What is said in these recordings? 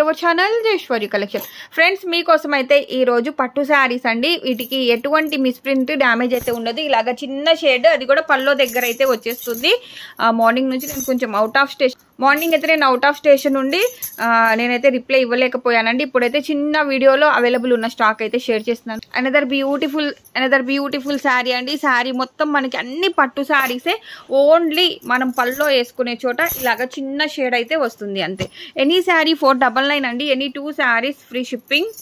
to our channel జేశ్వరి collection friends మీకోసం అయితే ఈ రోజు పట్టు శారీస్ అండి వీటికి ఎటువంటి మిస్ప్రింట్ డ్యామేజ్ అయితే ఉండదు ఇలాగ చిన్న షేడ్ అది కూడా పల్లో దగ్గర అయితే వచ్చేస్తుంది మార్నింగ్ నుంచి నేను కొంచెం అవుట్ ఆఫ్ స్టేషన్ మార్నింగ్ అయితే నేను అవుట్ ఆఫ్ స్టేషన్ ఉండి ఆ, నేనైతే రిప్లై ఇవ్వలేకపోయానండి ఇప్పుడైతే చిన్న వీడియోలో అవైలబుల్ ఉన్న స్టాక్ అయితే షేర్ చేస్తున్నాను another beautiful another beautiful sari అండి శారీ మొత్తం మనకి అన్ని పట్టు శారీసే ఓన్లీ మనం పల్లో వేసుకునే చోట ఇలాగ చిన్న షేడ్ అయితే వస్తుంది అంతే any sari four double nine అండి any two saris free shipping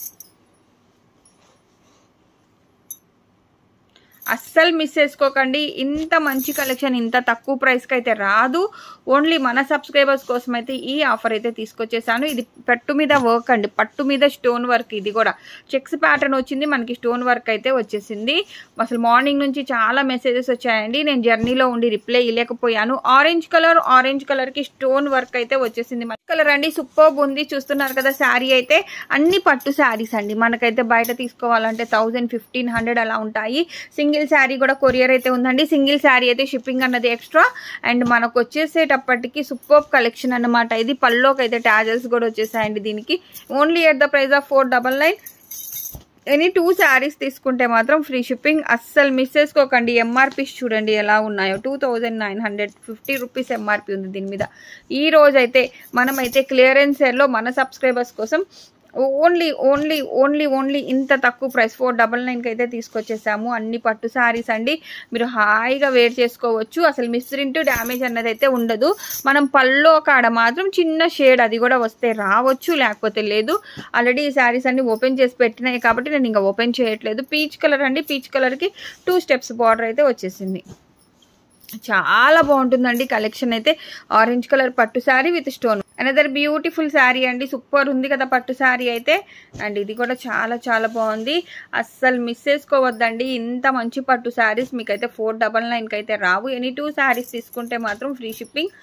అస్సలు మిస్ చేసుకోకండి ఇంత మంచి కలెక్షన్ ఇంత తక్కువ ప్రైస్కి అయితే రాదు ఓన్లీ మన సబ్స్క్రైబర్స్ కోసం అయితే ఈ ఆఫర్ అయితే తీసుకొచ్చేసాను ఇది పట్టు మీద వర్క్ అండి పట్టు మీద స్టోన్ వర్క్ ఇది కూడా చెక్స్ ప్యాటర్న్ వచ్చింది మనకి స్టోన్ వర్క్ అయితే వచ్చేసింది అసలు మార్నింగ్ నుంచి చాలా మెసేజెస్ వచ్చాయండి నేను జర్నీలో ఉండి రిప్లై ఇవ్వలేకపోయాను ఆరెంజ్ కలర్ ఆరెంజ్ కలర్కి స్టోన్ వర్క్ అయితే వచ్చేసింది మంచి కలర్ అండి సూపర్ ఉంది చూస్తున్నారు కదా శారీ అయితే అన్ని పట్టు శారీస్ అండి మనకైతే బయట తీసుకోవాలంటే థౌజండ్ ఫిఫ్టీన్ హండ్రెడ్ అలా ఉంటాయి సింగిల్ శారీ కూడా కొరియర్ అయితే ఉందండి సింగిల్ శారీ అయితే షిప్పింగ్ అన్నది ఎక్స్ట్రా అండ్ మనకు వచ్చేసేటప్పటికి సూపర్ కలెక్షన్ అన్నమాట ఇది పల్లోకి అయితే టాజల్స్ కూడా వచ్చేసాయండి దీనికి only at the price of four double nine any two saris తీసుకుంటే మాత్రం ఫ్రీ షిప్పింగ్ అస్సలు మిస్ చేసుకోకండి ఎంఆర్పీస్ చూడండి ఎలా ఉన్నాయో two thousand nine hundred fifty rupees MRP ఉంది దీని మీద ఈ రోజైతే మనమైతే క్లియరెన్స్ సేల్లో మన సబ్స్క్రైబర్స్ కోసం ఓన్లీ ఓన్లీ ఓన్లీ ఓన్లీ ఇంత తక్కువ ప్రైస్ ఫోర్ డబల్ నైన్కి అయితే తీసుకొచ్చేసాము అన్ని పట్టు శారీస్ అండి మీరు హాయిగా వేర్ చేసుకోవచ్చు అసలు మిస్ప్రింట్ డ్యామేజ్ అన్నది అయితే ఉండదు మనం పల్లో కాడ మాత్రం చిన్న షేడ్ అది కూడా వస్తే రావచ్చు లేకపోతే లేదు ఆల్రెడీ ఈ శారీస్ అన్ని ఓపెన్ చేసి పెట్టినాయి కాబట్టి నేను ఇంకా ఓపెన్ చేయట్లేదు పీచ్ కలర్ అండి పీచ్ కలర్కి టూ స్టెప్స్ బార్డర్ అయితే వచ్చేసింది చాలా బాగుంటుందండి కలెక్షన్ అయితే ఆరెంజ్ కలర్ పట్టు sari with stone another beautiful sari అండి సూపర్ ఉంది కదా పట్టు శారీ అయితే అండ్ ఇది కూడా చాలా చాలా బాగుంది అస్సలు మిస్ చేసుకోవద్దండి ఇంత మంచి పట్టు శారీస్ మీకైతే ఫోర్ డబల్ నైన్కి అయితే రావు ఎనీ టూ శారీస్ తీసుకుంటే మాత్రం ఫ్రీ షిప్పింగ్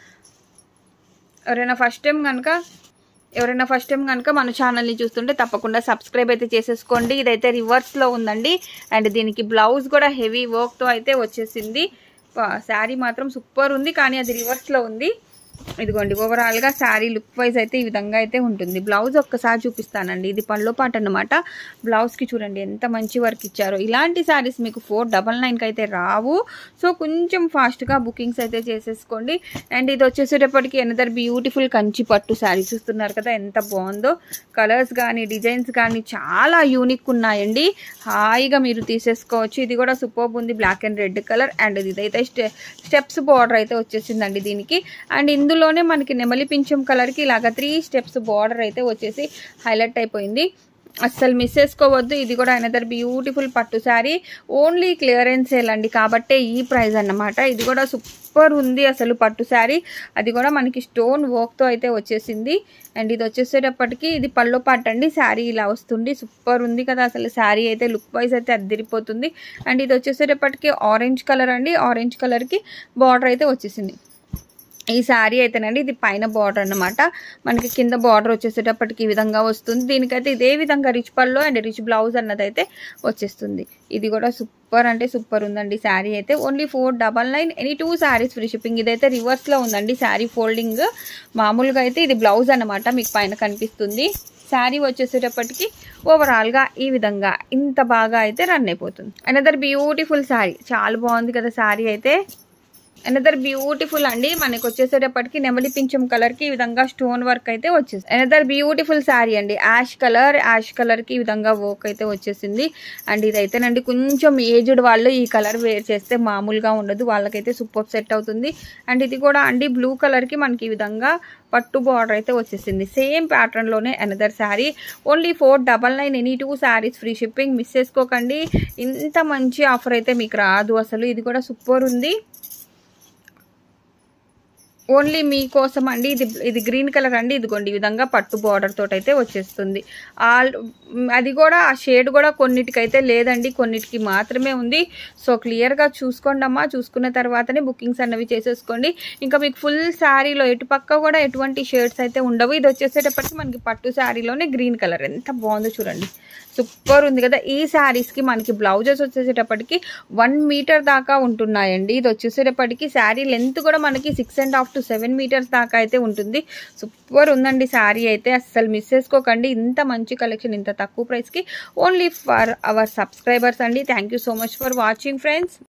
ఎవరైనా ఫస్ట్ టైం కనుక ఎవరైనా ఫస్ట్ టైం కనుక మన ఛానల్ని చూస్తుంటే తప్పకుండా సబ్స్క్రైబ్ అయితే చేసేసుకోండి ఇదైతే రివర్స్లో ఉందండి అండ్ దీనికి బ్లౌజ్ కూడా హెవీ వర్క్తో అయితే వచ్చేసింది శారీ మాత్రం సూపర్ ఉంది కానీ అది రివర్స్లో ఉంది ఇదిగోండి ఓవరాల్గా శారీ లుక్ వైజ్ అయితే ఈ విధంగా అయితే ఉంటుంది బ్లౌజ్ ఒక్కసారి చూపిస్తానండి ఇది పళ్ళు పాట అనమాట బ్లౌజ్కి చూడండి ఎంత మంచి వర్క్ ఇచ్చారో ఇలాంటి శారీస్ మీకు ఫోర్ డబల్ నైన్కి అయితే రావు సో కొంచెం ఫాస్ట్గా బుకింగ్స్ అయితే చేసేసుకోండి అండ్ ఇది వచ్చేసేటప్పటికి ఎనదర్ బ్యూటిఫుల్ కంచి పట్టు శారీ చూస్తున్నారు కదా ఎంత బాగుందో కలర్స్ కానీ డిజైన్స్ కానీ చాలా యూనిక్ ఉన్నాయండి హాయిగా మీరు తీసేసుకోవచ్చు ఇది కూడా సూపర్ ఉంది black and red colour and ఇదైతే స్టెప్స్ బార్డర్ అయితే వచ్చేసిందండి దీనికి అండ్ ఇందులోనే మనకి నెమలి పింఛం కలర్కి ఇలాగ త్రీ స్టెప్స్ బార్డర్ అయితే వచ్చేసి హైలైట్ అయిపోయింది అస్సలు మిస్ చేసుకోవద్దు ఇది కూడా అనదర్ బ్యూటిఫుల్ పట్టు శారీ ఓన్లీ క్లియరెన్స్ సేల్ అండి కాబట్టే ఈ ప్రైస్ అన్నమాట ఇది కూడా సూపర్ ఉంది అసలు పట్టు శారీ అది కూడా మనకి స్టోన్ వర్క్తో అయితే వచ్చేసింది అండ్ ఇది వచ్చేసేటప్పటికి ఇది పళ్ళు పాట అండి శారీ ఇలా వస్తుంది సూపర్ ఉంది కదా అసలు శారీ అయితే లుక్ వైజ్ అయితే అద్దరిపోతుంది అండ్ ఇది వచ్చేసేటప్పటికి ఆరెంజ్ కలర్ అండి ఆరెంజ్ కలర్కి బార్డర్ అయితే వచ్చేసింది ఈ శారీ అయితేనండి ఇది పైన బార్డర్ అన్నమాట మనకి కింద బార్డర్ వచ్చేసేటప్పటికి ఈ విధంగా వస్తుంది దీనికైతే ఇదే విధంగా రిచ్ పల్లో అండ్ రిచ్ బ్లౌజ్ అన్నది అయితే వచ్చేస్తుంది ఇది కూడా సూపర్ అంటే సూపర్ ఉందండి శారీ అయితే only four double nine any two saris free shipping ఇదైతే రివర్స్లో ఉందండి శారీ ఫోల్డింగ్ మామూలుగా అయితే ఇది బ్లౌజ్ అన్నమాట మీకు పైన కనిపిస్తుంది శారీ వచ్చేసేటప్పటికి ఓవరాల్గా ఈ విధంగా ఇంత బాగా అయితే రన్ అయిపోతుంది అనదర్ బ్యూటిఫుల్ శారీ చాలా బాగుంది కదా శారీ అయితే అనదర్ బ్యూటిఫుల్ అండి మనకి వచ్చేసేటప్పటికి నెమలి పింఛం కలర్ కి ఈ విధంగా స్టోన్ వర్క్ అయితే వచ్చేసి అనదర్ బ్యూటిఫుల్ శారీ అండి యాష్ కలర్ యాష్ కలర్ కి ఈ విధంగా వర్క్ అయితే వచ్చేసింది అండ్ ఇదైతేనండి కొంచెం ఏజ్డ్ వాళ్ళు ఈ కలర్ వేర్ చేస్తే మామూలుగా ఉండదు వాళ్ళకైతే సూపర్ సెట్ అవుతుంది అండ్ ఇది కూడా అండి బ్లూ కలర్ కి మనకి ఈ విధంగా పట్టు బార్డర్ అయితే వచ్చేసింది సేమ్ ప్యాటర్న్ లోనే another sari only four double nine any two saris free shipping miss చేసుకోకండి ఇంత మంచి ఆఫర్ అయితే మీకు రాదు అసలు ఇది కూడా సూపర్ ఉంది ఓన్లీ మీకోసం అండి ఇది ఇది గ్రీన్ కలర్ అండి ఇదిగోండి ఈ విధంగా పట్టు బార్డర్ తోటి అయితే వచ్చేస్తుంది ఆల్ అది కూడా ఆ షేడ్ కూడా కొన్నిటికైతే లేదండి కొన్నిటికి మాత్రమే ఉంది సో క్లియర్గా చూసుకోండి అమ్మా చూసుకున్న తర్వాతనే బుకింగ్స్ అన్నవి చేసేసుకోండి ఇంకా మీకు ఫుల్ శారీలో ఎటు పక్క కూడా ఎటువంటి షేడ్స్ అయితే ఉండవు ఇది వచ్చేసేటప్పటికి మనకి పట్టు శారీలోనే గ్రీన్ కలర్ ఎంత బాగుందో చూడండి సూపర్ ఉంది కదా ఈ శారీస్కి మనకి బ్లౌజెస్ వచ్చేసేటప్పటికి వన్ మీటర్ దాకా ఉంటున్నాయండి ఇది వచ్చేసేటప్పటికి శారీ లెంత్ కూడా మనకి six and half to to seven metres దాకా అయితే ఉంటుంది సూపర్ ఉందండి శారీ అయితే అస్సలు మిస్ చేసుకోకండి ఇంత మంచి కలెక్షన్ ఇంత తక్కువ ప్రైస్కి ఓన్లీ ఫర్ అవర్ సబ్స్క్రైబర్స్ అండి thank you so much for watching friends